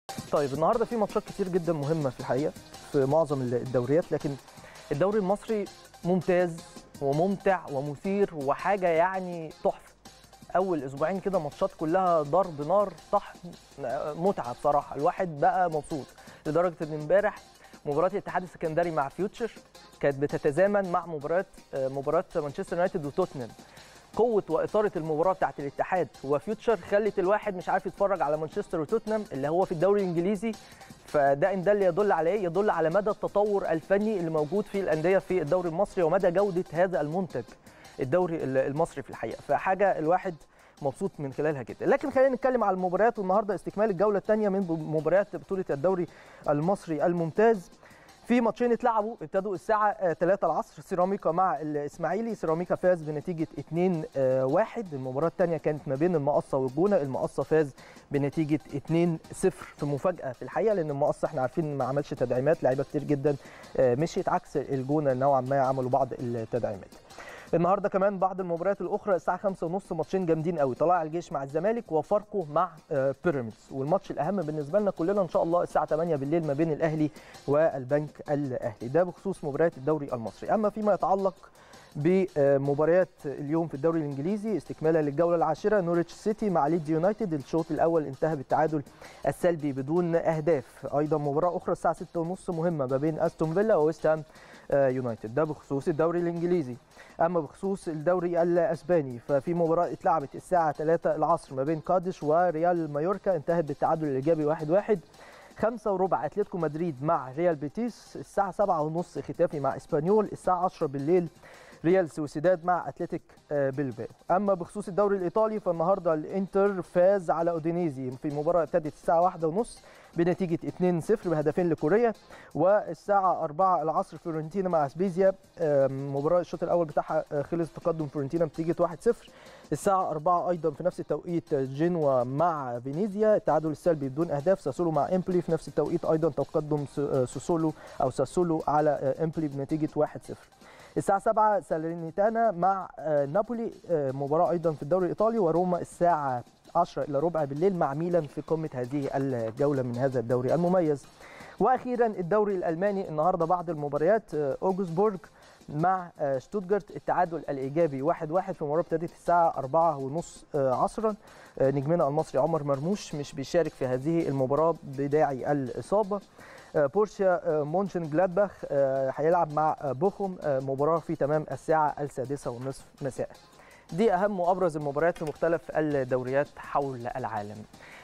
طيب النهارده في ماتشات كتير جدا مهمه في الحقيقه في معظم الدوريات لكن الدوري المصري ممتاز وممتع ومثير وحاجه يعني تحفه اول اسبوعين كده ماتشات كلها ضرب نار طحن متعه بصراحه الواحد بقى مبسوط لدرجه ان امبارح مباراه الاتحاد السكندري مع فيوتشر كانت بتتزامن مع مباراه مباراه مانشستر يونايتد وتوتنهام قوه واثاره المباراه بتاعت الاتحاد وفيوتشر خلت الواحد مش عارف يتفرج على مانشستر وتوتنهام اللي هو في الدوري الانجليزي فده ان ده اللي يدل على ايه يدل على مدى التطور الفني اللي موجود في الانديه في الدوري المصري ومدى جوده هذا المنتج الدوري المصري في الحقيقه فحاجه الواحد مبسوط من خلالها جدا لكن خلينا نتكلم على المباريات والنهارده استكمال الجوله الثانيه من مباريات بطوله الدوري المصري الممتاز في ماتشين اتلعبوا ابتدوا الساعه 3 العصر سيراميكا مع الاسماعيلي سيراميكا فاز بنتيجه 2 1 المباراه الثانيه كانت ما بين المقصه والجونه المقصه فاز بنتيجه 2 0 في مفاجاه في الحقيقه لان المقصه احنا عارفين ما عملش تدعيمات لعيبه كتير جدا مشيت عكس الجونه نوعا ما عملوا بعض التدعيمات النهارده كمان بعض المباريات الاخرى الساعه 5:30 ماتشين جامدين قوي طلائع الجيش مع الزمالك وفاركو مع بيراميدز والماتش الاهم بالنسبه لنا كلنا ان شاء الله الساعه 8 بالليل ما بين الاهلي والبنك الاهلي ده بخصوص مباريات الدوري المصري اما فيما يتعلق بمباريات اليوم في الدوري الانجليزي استكمالا للجوله العاشره نوريتش سيتي مع ليدز يونايتد الشوط الاول انتهى بالتعادل السلبي بدون اهداف ايضا مباراه اخرى الساعه 6:30 مهمه ما بين استون فيلا وويست هام يونايتد ده بخصوص الدوري الانجليزي اما بخصوص الدوري الاسباني ففي مباراه اتلعبت الساعه 3 العصر ما بين كادش وريال مايوركا انتهت بالتعادل الايجابي 1 1 خمسة وربع اتلتيكو مدريد مع ريال بيتيس الساعة سبعة ونص ختافي مع اسبانيول الساعة 10 بالليل ريال سوسيداد مع اتلتيك بلباو اما بخصوص الدوري الايطالي فالنهارده الانتر فاز على اودينيزي في مباراه ابتدت الساعه واحدة ونص بنتيجه 2-0 بهدفين لكوريا والساعه 4 العصر فيورنتينا مع سبيزيا مباراه الشوط الاول بتاعها خلص تقدم فيورنتينا بنتيجه 1-0 الساعه 4 ايضا في نفس التوقيت جنوا مع فينيزيا التعادل السلبي بدون اهداف ساسولو مع امبلي في نفس التوقيت ايضا تقدم ساسولو او ساسولو على امبلي بنتيجه 1-0 الساعة 7 سالرينيتانا مع نابولي مباراة أيضا في الدوري الإيطالي وروما الساعة 10 إلى ربع بالليل مع ميلان في قمة هذه الجولة من هذا الدوري المميز وأخيرا الدوري الألماني النهاردة بعض المباريات أوجسبورغ مع شتوتجارت التعادل الإيجابي 1-1 في مباراة ابتدت الساعة 4 ونص عصرا نجمنا المصري عمر مرموش مش بيشارك في هذه المباراة بداعي الإصابة بورشيا مونشن جلادباخ هيلعب مع بوخم مباراه في تمام الساعه السادسه والنصف مساء دي اهم وابرز المباريات في مختلف الدوريات حول العالم